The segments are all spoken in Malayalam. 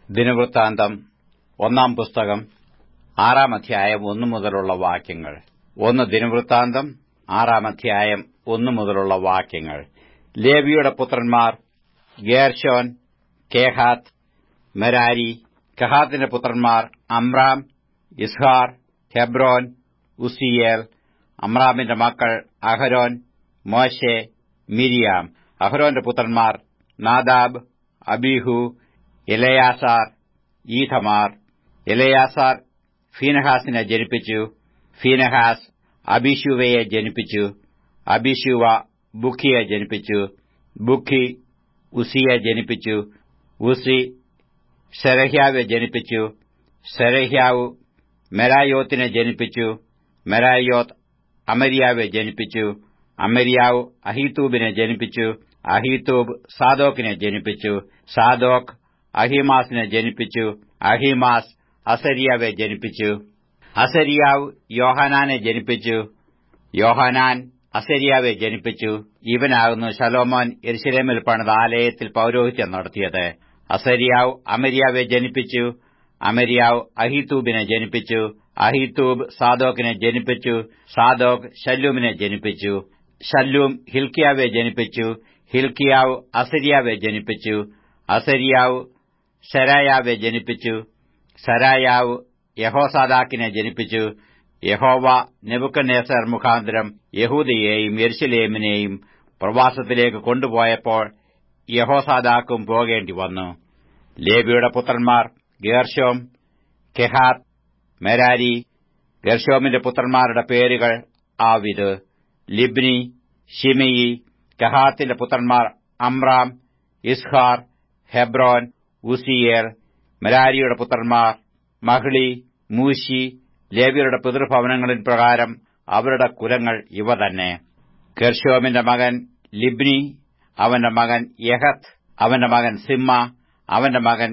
ദിനവൃത്താന്തം ഒന്നാം പുസ്തകം ആറാം അധ്യായം ഒന്നു മുതലുള്ള വാക്യങ്ങൾ ഒന്ന് ദിനവൃത്താന്തം ആറാം അധ്യായം ഒന്നു മുതലുള്ള വാക്യങ്ങൾ ലേവിയുടെ പുത്രന്മാർ ഗേർഷോൻ കേഹാത്ത് മെരാരി കഹാത്തിന്റെ പുത്രന്മാർ അമ്രാം ഇസ്ഹാർ ഹെബ്രോൻ ഉസിയേൽ അമ്രാമിന്റെ മക്കൾ അഹരോൻ മോശെ മിരിയാം അഹരോന്റെ പുത്രന്മാർ നാദാബ് അബീഹു എലയാസാർ ഈഥമാർ എലയാസാർ ഫീനഹാസിനെ ജനിപ്പിച്ചു ഫീനഹാസ് അബിഷുവയെ ജനിപ്പിച്ചു അബിഷുവ ബുഖിയെ ജനിപ്പിച്ചു ബുഖി ഉസിയെ ജനിപ്പിച്ചു ഉസി സെരഹ്യാവെ ജനിപ്പിച്ചു സെരഹ്യാവ് മെരായോത്തിനെ ജനിപ്പിച്ചു മെരായോത്ത് അമര്യാവെ ജനിപ്പിച്ചു അമര്യാവ് അഹീത്തൂബിനെ ജനിപ്പിച്ചു അഹീത്തൂബ് സാദോക്കിനെ ജനിപ്പിച്ചു സാദോക്ക് അഹിമാസിനെ ജനിപ്പിച്ചു അഹിമാസ് അസരിയാവെ ജനിപ്പിച്ചു അസരിയാവ് യോഹാനാനെ ജനിപ്പിച്ചു യോഹാനാൻ അസരിയാവെ ജനിപ്പിച്ചു ഇവനാകുന്നു ശലോമോൻ എരിശിലേമിൽ പണിത ആലയത്തിൽ പൌരോഹിത്യം നടത്തിയത് അസരിയാവ് അമര്യാവെ ജനിപ്പിച്ചു അമര്യാവ് അഹിത്തൂബിനെ ജനിപ്പിച്ചു അഹിത്തൂബ് സാദോക്കിനെ ജനിപ്പിച്ചു സാദോക്ക് ശല്ലൂമിനെ ജനിപ്പിച്ചു ശല്ലൂം ഹിൽക്കിയാവെ ജനിപ്പിച്ചു ഹിൽക്കിയാവ് അസരിയാവെ ജനിപ്പിച്ചു അസരിയാവ് സെരായാവെ ജനിപ്പിച്ചു സരായാവ് യഹോസാദാക്കിനെ ജനിപ്പിച്ചു യഹോവ നെബുക്കനേസർ മുഖാന്തരം യഹൂദയെയും യെരുശലേമിനെയും പ്രവാസത്തിലേക്ക് കൊണ്ടുപോയപ്പോൾ യഹോസാദാക്കും പോകേണ്ടി വന്നു ലേബിയുടെ പുത്രന്മാർ ഗേർഷോം കെഹാത്ത് മെരാരി ഗർഷോമിന്റെ പുത്രന്മാരുടെ പേരുകൾ ആവിത് ലിബ്നി ഷിമയി കഹാത്തിന്റെ പുത്രന്മാർ അമ്രാം ഇസ്ഹാർ ഹെബ്രോൻ ഉസിയേർ മെരാരിയുടെ പുത്രന്മാർ മഹ്ളി മൂശി ലേവിയരുടെ പിതൃഭവനങ്ങളിൽ പ്രകാരം അവരുടെ കുലങ്ങൾ ഇവ തന്നെ ഗർഷോമിന്റെ മകൻ ലിബ്നി അവന്റെ മകൻ യഹത്ത് അവന്റെ മകൻ സിമ്മ അവന്റെ മകൻ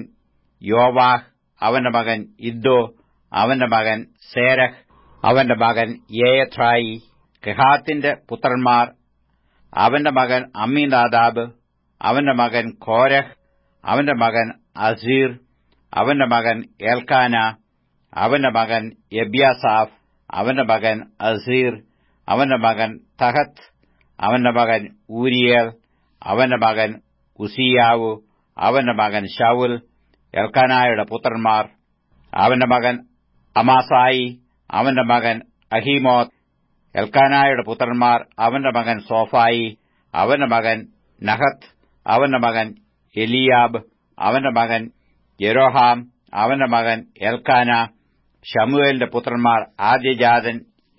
യോവാഹ് അവന്റെ മകൻ ഇദ്ദോ അവന്റെ മകൻ സേരഹ് അവന്റെ മകൻ യേയത്രായി കെഹാത്തിന്റെ പുത്രന്മാർ അവന്റെ മകൻ അമ്മീനാദാബ് അവന്റെ മകൻ കോരഹ് അവന്റെ മകൻ അസീർ അവന്റെ മകൻ ഏൽക്കാന അവന്റെ മകൻ എബ്യാസാഫ് അവന്റെ മകൻ അസീർ അവന്റെ മകൻ തഹത്ത് അവന്റെ മകൻ ഊരിയേൽ അവന്റെ മകൻ ഉസിയാവു അവന്റെ മകൻ ഷൌൽ എൽക്കാനായുടെ പുത്രന്മാർ അവന്റെ മകൻ അമാസായി അവന്റെ മകൻ അഹീമോത്ത് എൽക്കാനായുടെ പുത്രന്മാർ അവന്റെ മകൻ സോഫായി അവന്റെ മകൻ നഹത്ത് അവന്റെ മകൻ എലിയാബ് അവന്റെ മകൻ യെരോഹാം അവന്റെ മകൻ എൽക്കാന ഷമുവേലിന്റെ പുത്രന്മാർ ആദ്യജാതൻ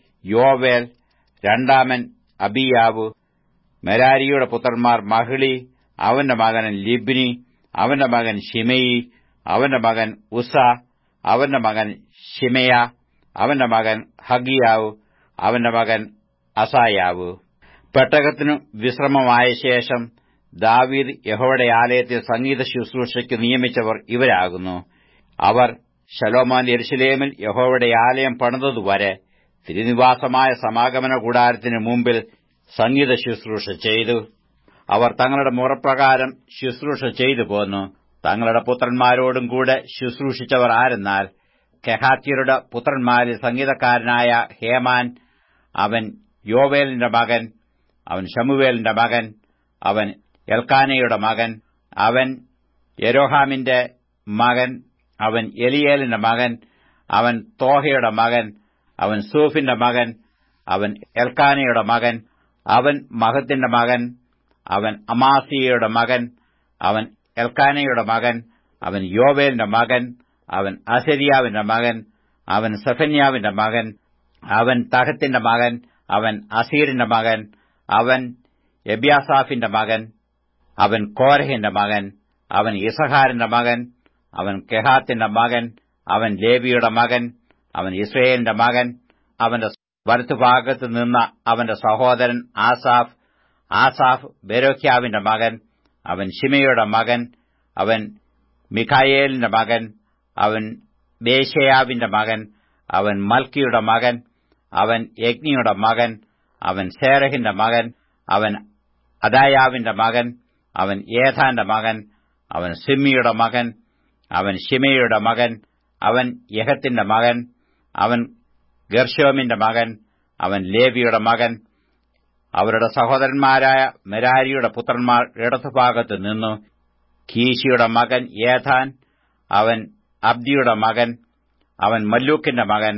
യോവേൽ രണ്ടാമൻ അബിയാവു മെരാരിയുടെ പുത്രന്മാർ മഹിളി അവന്റെ മകൻ ലിബ്നി അവന്റെ മകൻ ഷിമയി അവന്റെ മകൻ ഉസ അവന്റെ മകൻ ഷിമയ അവന്റെ മകൻ ഹഗിയാവ് അവന്റെ മകൻ അസായാവ് പെട്ടകത്തിനു വിശ്രമമായ ശേഷം ദാവീദ് യഹോയുടെ ആലയത്തിൽ സംഗീത ശുശ്രൂഷയ്ക്ക് നിയമിച്ചവർ ഇവരാകുന്നു അവർ ശലോമാൻ യെരുശലേമിൽ യഹോയുടെ ആലയം പണിതതുവരെ തിരുനിവാസമായ സമാഗമന കൂടാരത്തിന് മുമ്പിൽ സംഗീത ശുശ്രൂഷ ചെയ്തു അവർ തങ്ങളുടെ മുറപ്രകാരം ശുശ്രൂഷ ചെയ്തു പോന്നു തങ്ങളുടെ പുത്രന്മാരോടും കൂടെ ശുശ്രൂഷിച്ചവർ ആരെന്നാൽ കെഹാത്യരുടെ പുത്രന്മാരിൽ സംഗീതക്കാരനായ ഹേമാൻ അവൻ യോവേലിന്റെ മകൻ അവൻ ഷമുവേലിന്റെ മകൻ അവൻ എൽക്കാനയുടെ മകൻ അവൻ യരോഹാമിന്റെ മകൻ അവൻ എലിയേലിന്റെ മകൻ അവൻ തോഹയുടെ മകൻ അവൻ സൂഫിന്റെ മകൻ അവൻ എൽക്കാനയുടെ മകൻ അവൻ മഹത്തിന്റെ മകൻ അവൻ അമാസിയയുടെ മകൻ അവൻ എൽക്കാനയുടെ മകൻ അവൻ യോവേലിന്റെ മകൻ അവൻ അസരിയാവിന്റെ മകൻ അവൻ സഫന്യാവിന്റെ മകൻ അവൻ തഹത്തിന്റെ മകൻ അവൻ അസീറിന്റെ മകൻ അവൻ എബ്യാസാഫിന്റെ മകൻ അവൻ കോരഹിന്റെ മകൻ അവൻ ഇസഹാറിന്റെ മകൻ അവൻ കെഹാത്തിന്റെ മകൻ അവൻ ലേവിയുടെ മകൻ അവൻ ഇസ്രയേലിന്റെ മകൻ അവന്റെ വലത്തുഭാഗത്ത് നിന്ന അവന്റെ സഹോദരൻ ആസാഫ് ആസാഫ് ബെരോഖ്യാവിന്റെ മകൻ അവൻ ഷിമയുടെ മകൻ അവൻ മിഖായേലിന്റെ മകൻ അവൻ ബേഷയാവിന്റെ മകൻ അവൻ മൽക്കിയുടെ മകൻ അവൻ യജ്ഞിയുടെ മകൻ അവൻ സേരഹിന്റെ മകൻ അവൻ അദായാവിന്റെ മകൻ അവൻ ഏഥാന്റെ മകൻ അവൻ സിമ്മിയുടെ മകൻ അവൻ ഷിമയുടെ മകൻ അവൻ യഹത്തിന്റെ മകൻ അവൻ ഗർഷോമിന്റെ മകൻ അവൻ ലേവിയുടെ മകൻ അവരുടെ സഹോദരന്മാരായ മെരാരിയുടെ പുത്രന്മാർ ഇടതുഭാഗത്ത് നിന്നു കീശിയുടെ മകൻ ഏഥാൻ അവൻ അബ്ദിയുടെ മകൻ അവൻ മല്ലൂക്കിന്റെ മകൻ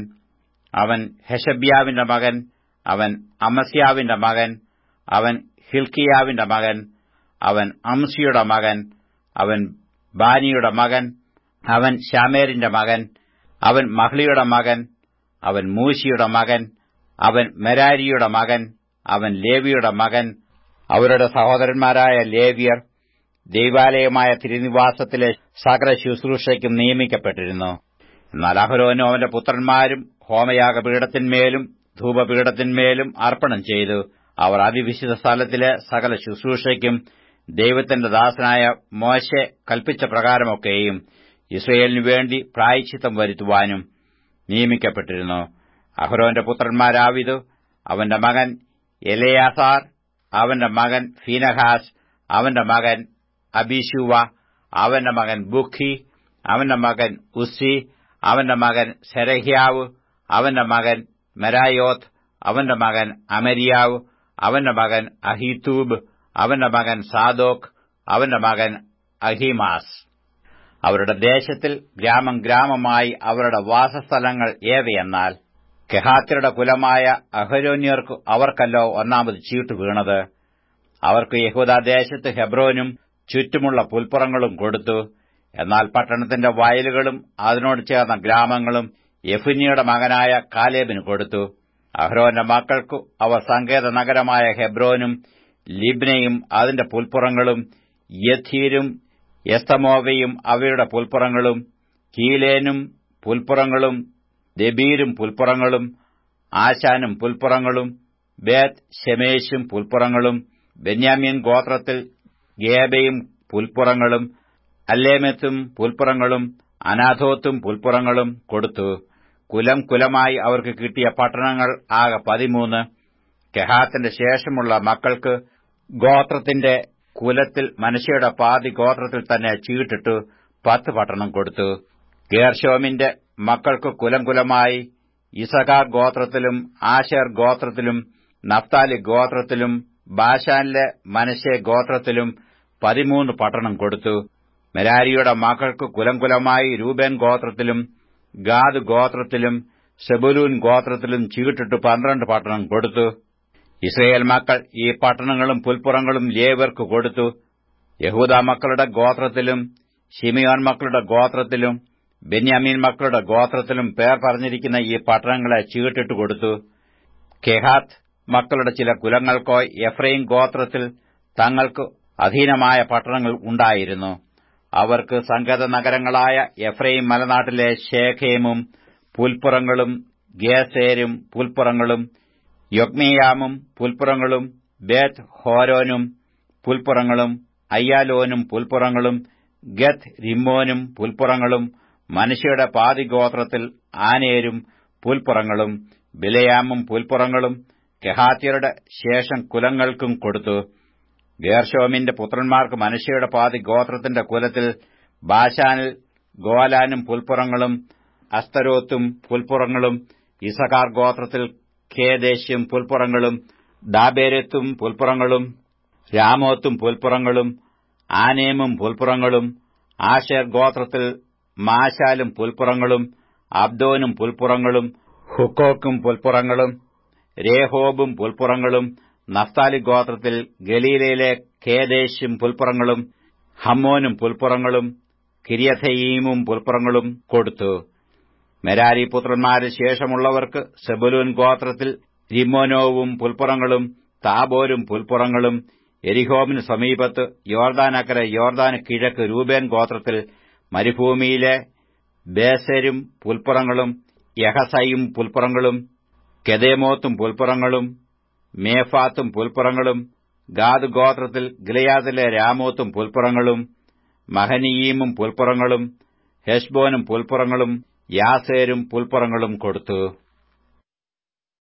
അവൻ ഹെഷബ്യാവിന്റെ മകൻ അവൻ അമസ്യാവിന്റെ മകൻ അവൻ ഹിൽക്കിയാവിന്റെ മകൻ അവൻ അംസിയുടെ മകൻ അവൻ ബാനിയുടെ മകൻ അവൻ ഷാമേരിന്റെ മകൻ അവൻ മഹ്ലിയുടെ മകൻ അവൻ മൂശിയുടെ മകൻ അവൻ മെരാരിയുടെ മകൻ അവൻ ലേവിയുടെ മകൻ അവരുടെ സഹോദരന്മാരായ ലേവിയർ ദൈവാലയമായ തിരുനിവാസത്തിലെ സകല ശുശ്രൂഷയ്ക്കും നിയമിക്കപ്പെട്ടിരുന്നു എന്നാൽ അഹരോനും അവന്റെ പുത്രന്മാരും ഹോമയാഗപീഠത്തിന്മേലും ധൂപപീഠത്തിന്മേലും അർപ്പണം ചെയ്തു അവർ അതിവിശുദ്ധ സ്ഥലത്തിലെ സകല ശുശ്രൂഷയ്ക്കും ദൈവത്തിന്റെ ദാസനായ മോശെ കൽപ്പിച്ച പ്രകാരമൊക്കെയും ഇസ്രയേലിനു വേണ്ടി പ്രായച്ചിത്തം വരുത്തുവാനും നിയമിക്കപ്പെട്ടിരുന്നു അഹ്റോന്റെ പുത്രന്മാരാവിതു അവന്റെ മകൻ എലയാസാർ അവന്റെ മകൻ ഫീനഹാസ് അവന്റെ മകൻ അബിഷുവ അവന്റെ മകൻ ബുഖി അവന്റെ മകൻ ഉസ്സി അവന്റെ മകൻ സെരഹ്യാവ് അവന്റെ മകൻ മെരായോത്ത് അവന്റെ മകൻ അമരിയാവ് അവന്റെ മകൻ അഹീതൂബ് അവന്റെ മകൻ സാദോക്ക് അവന്റെ മകൻ അഹിമാസ് അവരുടെ ദേശത്തിൽ ഗ്രാമം ഗ്രാമമായി അവരുടെ വാസസ്ഥലങ്ങൾ ഏവയെന്നാൽ കെഹാത്യരുടെ കുലമായ അഹരോന്യർക്കു അവർക്കല്ലോ ഒന്നാമത് ചീട്ട് വീണത് അവർക്ക് യഹൂദാദേശത്ത് ഹെബ്രോനും ചുറ്റുമുള്ള പുൽപ്പുറങ്ങളും കൊടുത്തു എന്നാൽ പട്ടണത്തിന്റെ വയലുകളും അതിനോട് ചേർന്ന ഗ്രാമങ്ങളും യഫുനിയുടെ മകനായ കാലേബിന് കൊടുത്തു അഹ്രോന്റെ മക്കൾക്കു അവർ സങ്കേത നഗരമായ ഹെബ്രോനും ലിബ്നയും അതിന്റെ പുൽപ്പുറങ്ങളും യഥീരും എസ്തമോവയും അവയുടെ പുൽപ്പുറങ്ങളും കീലേനും പുൽപ്പുറങ്ങളും ദബീരും പുൽപ്പുറങ്ങളും ആശാനും പുൽപ്പുറങ്ങളും ബേത് ഷെമേശും പുൽപ്പുറങ്ങളും ബെന്യാമീൻ ഗോത്രത്തിൽ ഗേബയും പുൽപ്പുറങ്ങളും അല്ലേമെത്തും പുൽപ്പുറങ്ങളും അനാഥോത്തും പുൽപ്പുറങ്ങളും കൊടുത്തു കുലം കുലമായി അവർക്ക് കിട്ടിയ പട്ടണങ്ങൾ ആകെ പതിമൂന്ന് കെഹാത്തിന്റെ ശേഷമുള്ള മക്കൾക്ക് ഗോത്രത്തിന്റെ കുലത്തിൽ മനുഷ്യയുടെ പാതി ഗോത്രത്തിൽ തന്നെ ചീട്ടിട്ടു പത്ത് പട്ടണം കൊടുത്തു ഗേർഷോമിന്റെ മക്കൾക്ക് കുലം കുലമായി ഇസഖാർ ഗോത്രത്തിലും ആശേർ ഗോത്രത്തിലും നഫ്താലി ഗോത്രത്തിലും ബാഷാനിലെ മനശ്ശെ ഗോത്രത്തിലും പതിമൂന്ന് പട്ടണം കൊടുത്തു മെരാരിയുടെ മക്കൾക്ക് കുലം കുലമായി രൂപേൻ ഗോത്രത്തിലും ഗാദ് ഗോത്രത്തിലും സെബുലൂൻ ഗോത്രത്തിലും ചീട്ടിട്ട് പന്ത്രണ്ട് പട്ടണം കൊടുത്തു ഇസ്രയേൽ മക്കൾ ഈ പട്ടണങ്ങളും പുൽപ്പുറങ്ങളും ലേവർക്ക് കൊടുത്തു യഹൂദ മക്കളുടെ ഗോത്രത്തിലും ഷിമിയോൻ മക്കളുടെ ഗോത്രത്തിലും ബെന്യാമീൻ മക്കളുടെ ഗോത്രത്തിലും പേർ പറഞ്ഞിരിക്കുന്ന ഈ പട്ടണങ്ങളെ ചീട്ടിട്ട് കൊടുത്തു കെഹാത്ത് മക്കളുടെ ചില കുലങ്ങൾക്കോ എഫ്രൈം ഗോത്രത്തിൽ തങ്ങൾക്ക് അധീനമായ പട്ടണങ്ങൾ ഉണ്ടായിരുന്നു അവർക്ക് സങ്കേത നഗരങ്ങളായ എഫ്രൈം മലനാട്ടിലെ ഷേഖേമും പുൽപ്പുറങ്ങളും ഗേസേരും പുൽപ്പുറങ്ങളും യൊഗ്മിയാമും പുൽപ്പുറങ്ങളും ബേത്ത് ഹോരോനും പുൽപ്പുറങ്ങളും അയ്യാലോനും പുൽപ്പുറങ്ങളും ഗത്ത് റിമ്മോനും പുൽപ്പുറങ്ങളും മനുഷ്യയുടെ പാതിഗോത്രത്തിൽ ആനേരും പുൽപ്പുറങ്ങളും ബിലയാമും പുൽപ്പുറങ്ങളും കെഹാത്യരുടെ ശേഷം കുലങ്ങൾക്കും കൊടുത്തു ഗേർഷോമിന്റെ പുത്രന്മാർക്ക് മനുഷ്യയുടെ പാതി ഗോത്രത്തിന്റെ കുലത്തിൽ ബാഷാനിൽ ഗോലാനും പുൽപ്പുറങ്ങളും അസ്തരോത്തും പുൽപ്പുറങ്ങളും ഇസഖാർ ഗോത്രത്തിൽ ഖേദേശും പുൽപ്പുറങ്ങളും ദാബേരത്തും പുൽപ്പുറങ്ങളും രാമോത്തും പുൽപ്പുറങ്ങളും ആനേമും പുൽപ്പുറങ്ങളും ആഷേർ ഗോത്രത്തിൽ മാശാലും പുൽപ്പുറങ്ങളും അബ്ദോനും പുൽപ്പുറങ്ങളും ഹുക്കോക്കും പുൽപ്പുറങ്ങളും രേഹോബും പുൽപ്പുറങ്ങളും നഫ്താലി ഗോത്രത്തിൽ ഗലീലയിലെ ഖേദേശും പുൽപ്പുറങ്ങളും ഹമ്മോനും പുൽപ്പുറങ്ങളും കിരിയഥയീമും പുൽപ്പുറങ്ങളും കൊടുത്തു മെരാരി പുത്രന്മാര് ശേഷമുള്ളവർക്ക് സെബുലൂൻ ഗോത്രത്തിൽ റിമോനോവും പുൽപ്പുറങ്ങളും താബോരും പുൽപ്പുറങ്ങളും എരിഹോമിന് സമീപത്ത് യോർദാനക്കര യോർദാന് കിഴക്ക് രൂപേൻ ഗോത്രത്തിൽ മരുഭൂമിയിലെ ബേസരും പുൽപ്പുറങ്ങളും യഹസയും പുൽപ്പുറങ്ങളും കെദേമോത്തും പുൽപ്പുറങ്ങളും മേഫാത്തും പുൽപ്പുറങ്ങളും ഗാദ് ഗോത്രത്തിൽ ഗിലയാദിലെ രാമോത്തും പുൽപ്പുറങ്ങളും മഹനീയീമും പുൽപ്പുറങ്ങളും ഹെഷ്ബോനും പുൽപ്പുറങ്ങളും യാസേരും പുൽപ്പുറങ്ങളും കൊടുത്തു